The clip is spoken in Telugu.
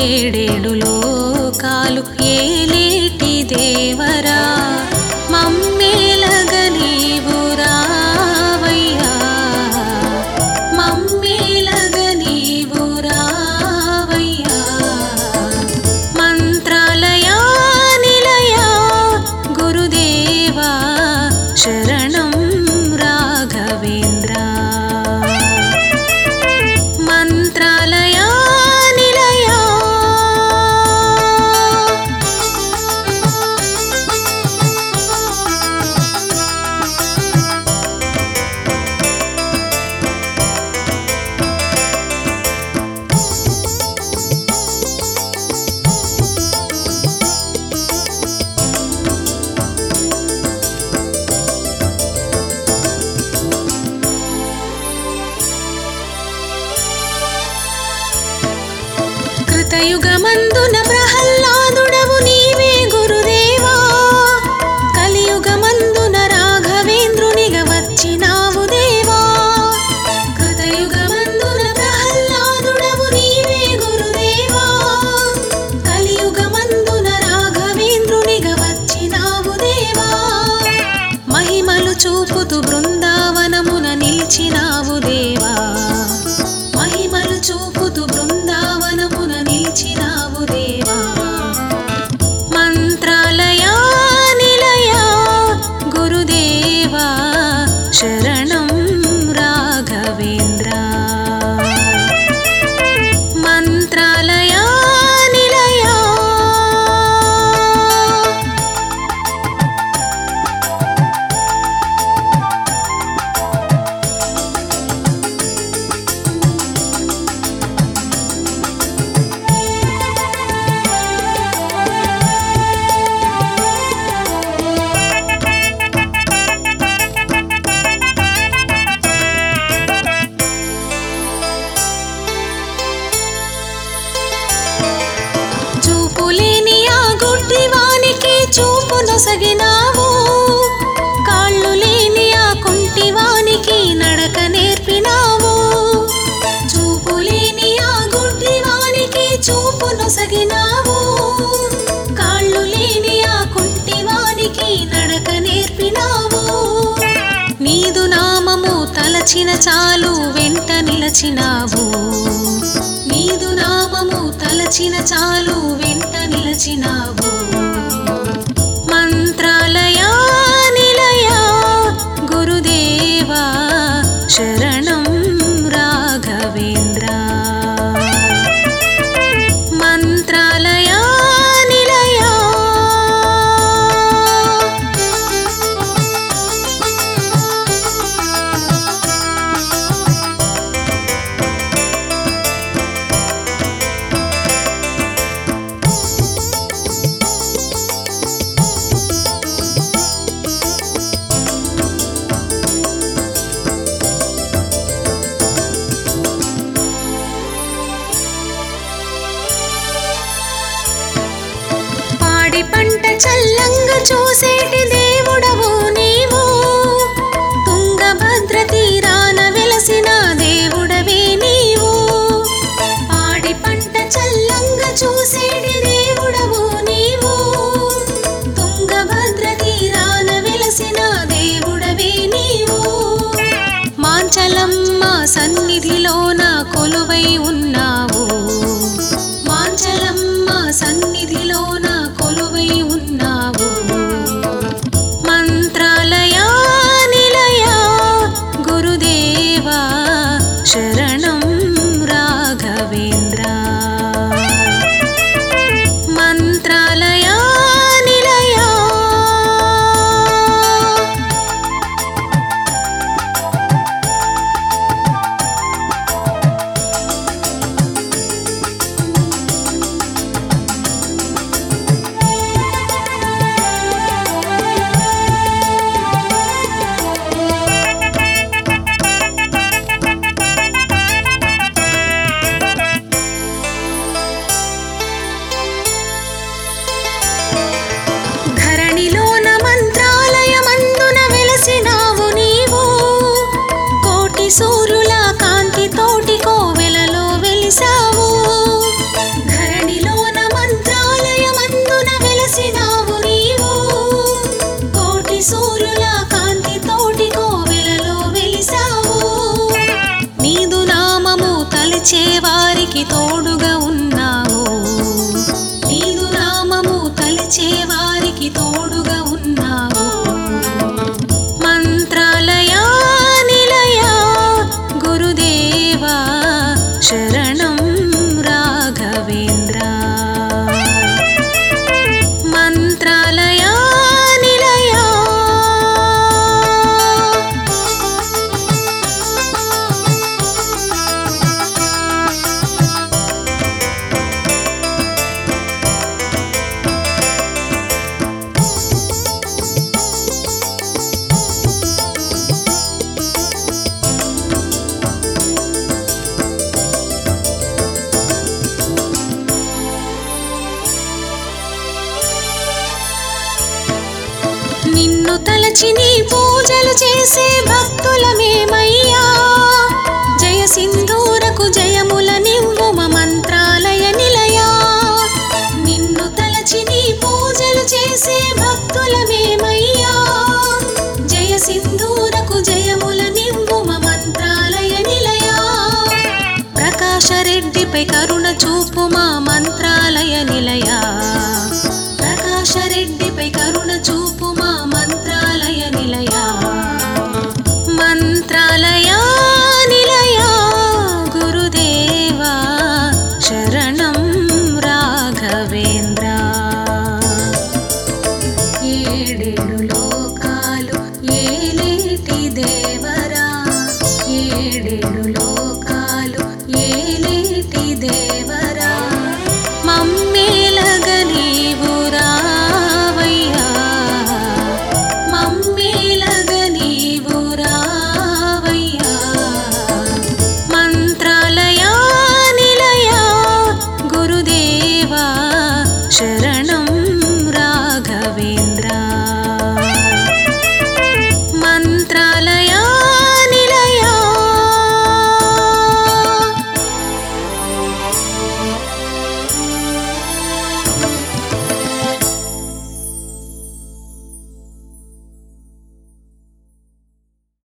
ఏడేడు లోకాలు ఏలేటి దేవరా మమ్మేలగ నీవు రావయ్యా మమ్మేలగ నీవు రావయ్యా మంత్రాలయా నిలయా గురుదేవా శరణం రాఘవేంద్ర మంత్రాలయా నిలయా కృతయుగమందున ప్రహ్లాదుడవు నీవే గురుదేవా కలియుగమందున రాఘవేంద్రునిగా వచ్చినావు దేవా కృతయుగమందున ప్రహ్లాదుడవు నీవే గురుదేవా కలియుగమందున రాఘవేంద్రునిగా వచ్చినావు దేవా మహిమలు చూపుతూ బృందావనమున నిలిచినావు దేవా మహిమలు చూపుతూ బృందావనమున నిలిచినావు దేవా మంత్రాలయా నిలయా గురుదేవా శరణం రాఘవేంద్ర మంత్రాలయా నిలయా చూపులేని ఆ గుడ్డివానికి చూపు నొసగినావు కాళ్ళు లేని ఆ కుంటివానికి నడక నేర్పినావు చూపులేని ఆ గుడ్డివానికి చూపు నొసగినావు కాళ్ళు లేని ఆ కుంటివానికి నడక నేర్పినావు నీదు నామము తలచిన చాలు వెంట నిలచినావు నీదు నామము తలచిన చాలు వెంట నిలచినావు మంత్రాలయా నిలయా గురుదేవా శరణం రాఘవేంద్ర మంత్రాలయా నిలయా పాడి పంట చల్లంగా చూసేటి దేవుడవు నీవు తుంగభద్ర తీరాన వెలసిన దేవుడవే నీవు పాడి పంట చల్లంగా చూసేటి దేవుడవు నీవు తుంగభద్ర తీరాన వెలసిన దేవుడవే నీవు మాంచలమ్మ సన్నిధిలోన కొలువై ఉన్నావు మాంచలమ్మ సన్నిధిలోన కొలువై ఉన్నావు మంత్రాలయా నిలయా గురుదేవా శరణం రాఘవేంద్ర మంత్రాలయా నిలయా నిన్ను తలచి నీ పూజలు చేసే భక్తులమేమయ్యా జయ సింధూరకు జయముల నివ్వుమ మంత్రాలయ నిలయా నిన్ను తలచి నీ పూజలు చేసే భక్తులమేమయ్యా జయ సింధూరకు జయముల నివ్వుమ మంత్రాలయ నిలయా ప్రకాశరెడ్డిపై కరుణ చూపు మా మంత్రాలయ నిలయా ప్రకాశరెడ్డిపై కరుణ చూపు మా మంత్రాలయ నిలయా మంత్రాలయ నిలయా గురుదేవా శరణం రాఘవేంద్ర ఏడేడు